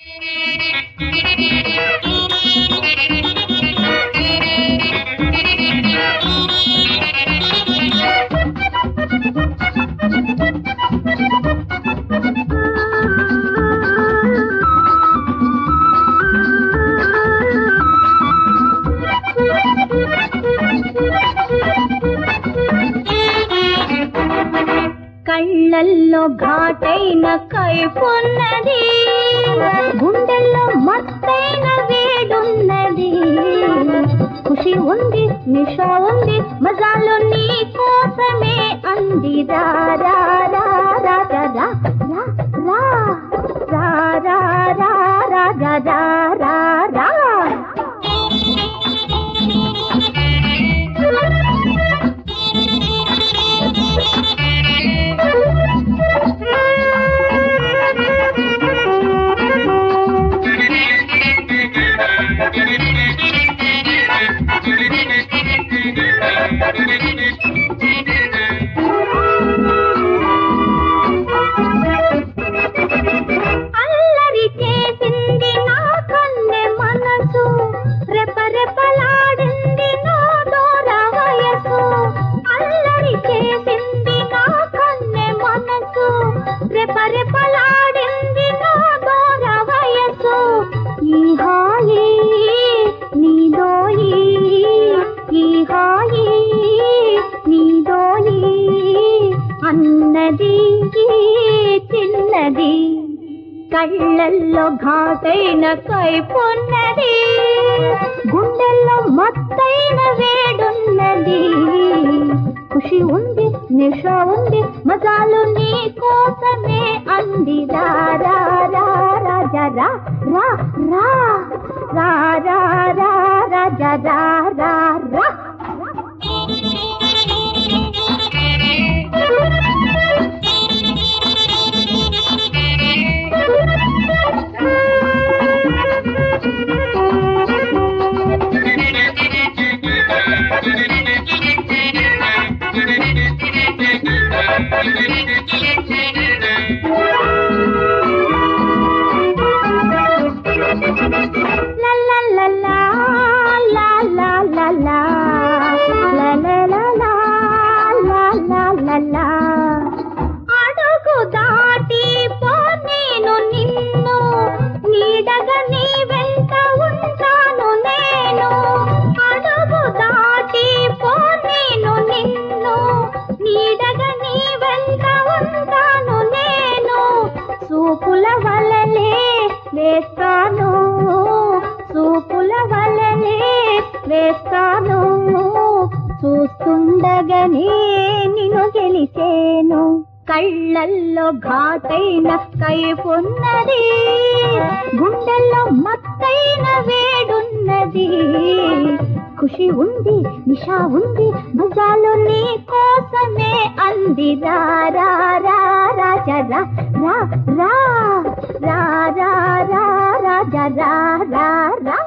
కళ్ళల్లో ఘాటైన కైపున్నది గుండెల్లో మత్తైన వేడున్నది ఖుషి ఉంది నిష ఉంది మజాలు నీ కోసమే అంది రా రా రా రా రా రా రా రా రా రా రా రా రా రా రా అల్లరి చేసింది నా కన్నె మనసు రెపరెపలాడింది నా దూర వయసు అల్లరి చేసింది నా కన్నె మనసు రెపరెపలాడింది నా దూర వయసు ఈ హాయి నీదోయి ఈ హాయి నీదోయి అన్నది చిన్నది కళ్ళల్లో ఘాటైన కైపున్నది గుండెల్లో మత్తైన వేడున్నది ఖుషి ఉంది నిష ఉంది మజాలు నీ కోసమే అంది రా రా రా రాజా రా రా రా రా రా రా రాజా రా రా రా La la la la la la la la la la la la la la la la అడుగు దాటి పో నేను నిన్ను నీడగా నీ వెంట ఉంటాను నేను అడుగు దాటి పో నేను నిన్ను నీడగా నీ వెంట ఉంటాను నేను సూపుల వలలే వేస్తాను సూపుల వలలే వేస్తాను చూస్తుండగానే నిన్ను గెలిచేను కళ్ళల్లో ఘాటైన కైపున్నది గుండెల్లో మత్తైన వేడున్నది ఖుషి ఉంది నిషా ఉంది మజాలు నీ కోసమే అంది రా రా రా రాజా రా రా రా రా రా రా రాజా రా రా రా